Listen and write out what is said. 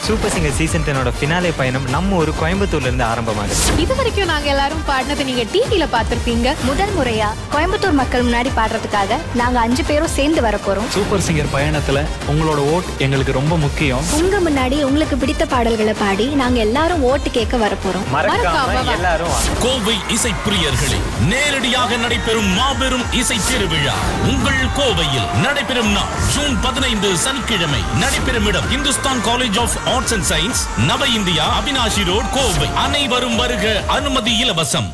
Super singer season டெனோட finale பயணம் நம்ம ஒரு கோயம்புத்தூர்ல இருந்து ஆரம்பமாகுது இது வரைக்கும் நாங்க எல்லாரும் பாடினதை நீங்க டிவில பாத்திருப்பீங்க முதல் முறையா கோயம்புத்தூர் மக்கள் முன்னாடி பாடுறதுக்காக நாங்க அஞ்சு பேரும் சேர்ந்து வர போறோம் சூப்பர் சிங்கர் பயணத்துல உங்களோட ஓட் எங்களுக்கு ரொம்ப முக்கியம் உங்க முன்னாடி உங்களுக்கு பிடித்த பாடல்களை பாடி நாங்க எல்லாரும் ஓட்டு கேட்க வர போறோம் மறக்காம மறக்காம எல்லாரும் வாங்க. கோவை இசை பிரியர்களே நேரடியாக நடைபெறும் மாபெரும் இசை திருவிழா உங்கள் கோவையில் நடைபெறும் நாள் ஜூன் பதினைந்து சனிக்கிழமை நடைபெறும் இடம் Hindustan college of arts and science Nava India Avinashi road Kovai அனைவரும் வருக அனுமதி இலவசம்